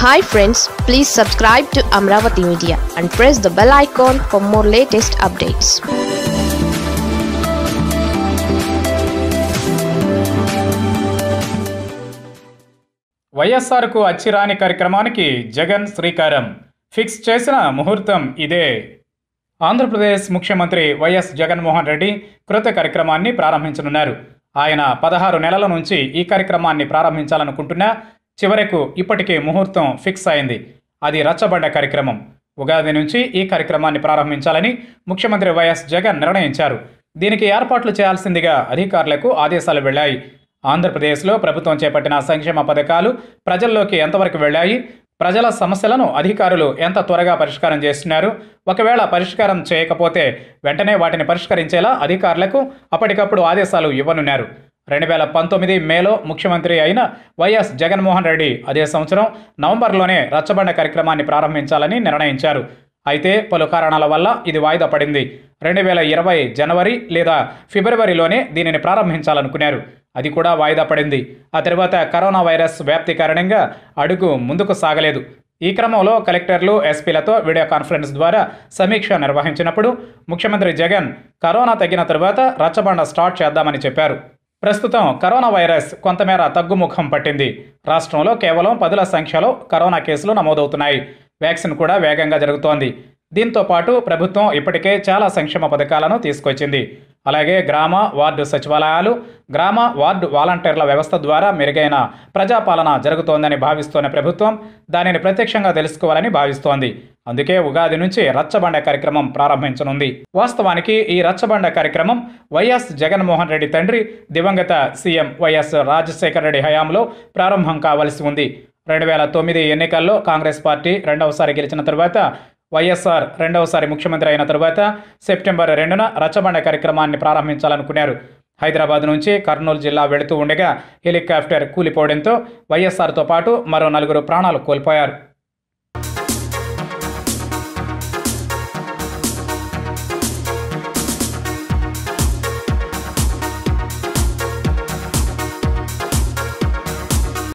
hi friends please subscribe to Amaravati media and press the bell icon for more latest updates వైఎస్ఆర్కు అచ్చిరాని కార్యక్రమానికి జగన్ శ్రీకారం fix చేసిన ముహూర్తం ఇదే ఆంధ్రప్రదేశ్ ముఖ్యమంత్రి వైఎస్ జగన్మోహన్ రెడ్డి కృత కార్యక్రమాన్ని ప్రారంభించనున్నారు ఆయన పదహారు నెలల నుంచి ఈ కార్యక్రమాన్ని ప్రారంభించాలనుకుంటున్నా చివరకు ఇప్పటికే ముహూర్తం ఫిక్స్ అయింది అది రచ్చబండ కార్యక్రమం ఉగాది నుంచి ఈ కార్యక్రమాన్ని ప్రారంభించాలని ముఖ్యమంత్రి వైఎస్ జగన్ నిర్ణయించారు దీనికి ఏర్పాట్లు చేయాల్సిందిగా అధికారులకు ఆదేశాలు వెళ్లాయి ఆంధ్రప్రదేశ్లో ప్రభుత్వం చేపట్టిన సంక్షేమ పథకాలు ప్రజల్లోకి ఎంతవరకు వెళ్ళాయి ప్రజల సమస్యలను అధికారులు ఎంత త్వరగా పరిష్కారం చేస్తున్నారు ఒకవేళ పరిష్కారం చేయకపోతే వెంటనే వాటిని పరిష్కరించేలా అధికారులకు అప్పటికప్పుడు ఆదేశాలు ఇవ్వనున్నారు రెండు వేల పంతొమ్మిది మేలో ముఖ్యమంత్రి అయిన వైఎస్ జగన్మోహన్ రెడ్డి అదే సంవత్సరం నవంబర్లోనే రచ్చబండ కార్యక్రమాన్ని ప్రారంభించాలని నిర్ణయించారు అయితే పలు కారణాల వల్ల ఇది వాయిదా పడింది రెండు వేల ఇరవై జనవరి లేదా ఫిబ్రవరిలోనే దీనిని ప్రారంభించాలనుకున్నారు అది కూడా వాయిదా పడింది ఆ తర్వాత కరోనా వైరస్ వ్యాప్తి కారణంగా అడుగు ముందుకు సాగలేదు ఈ క్రమంలో కలెక్టర్లు ఎస్పీలతో వీడియో కాన్ఫరెన్స్ ద్వారా సమీక్ష నిర్వహించినప్పుడు ముఖ్యమంత్రి జగన్ కరోనా తగ్గిన తరువాత రచ్చబండ స్టార్ట్ చేద్దామని చెప్పారు ప్రస్తుతం కరోనా వైరస్ కొంతమేర తగ్గుముఖం పట్టింది రాష్ట్రంలో కేవలం పదుల సంఖ్యలో కరోనా కేసులు నమోదవుతున్నాయి వ్యాక్సిన్ కూడా వేగంగా జరుగుతోంది దీంతో పాటు ప్రభుత్వం ఇప్పటికే చాలా సంక్షేమ పథకాలను తీసుకొచ్చింది అలాగే గ్రామ వార్డు సచివాలయాలు గ్రామ వార్డు వాలంటీర్ల వ్యవస్థ ద్వారా మెరుగైన ప్రజాపాలన జరుగుతోందని భావిస్తోన్న ప్రభుత్వం దానిని ప్రత్యక్షంగా తెలుసుకోవాలని భావిస్తోంది అందుకే ఉగాది నుంచి రచ్చబండ కార్యక్రమం ప్రారంభించనుంది వాస్తవానికి ఈ రచ్చబండ కార్యక్రమం వైఎస్ జగన్మోహన్ రెడ్డి తండ్రి దివంగత సీఎం వైఎస్ రాజశేఖర రెడ్డి హయాంలో ప్రారంభం కావాల్సి ఉంది రెండు వేల తొమ్మిది ఎన్నికల్లో కాంగ్రెస్ పార్టీ రెండవసారి గెలిచిన తరువాత వైఎస్ఆర్ రెండవసారి ముఖ్యమంత్రి అయిన తరువాత సెప్టెంబర్ రెండున రచ్చబండ కార్యక్రమాన్ని ప్రారంభించాలనుకున్నారు హైదరాబాద్ నుంచి కర్నూలు జిల్లా వెళుతూ ఉండగా హెలికాప్టర్ కూలిపోవడంతో వైఎస్ఆర్తో పాటు మరో నలుగురు ప్రాణాలు కోల్పోయారు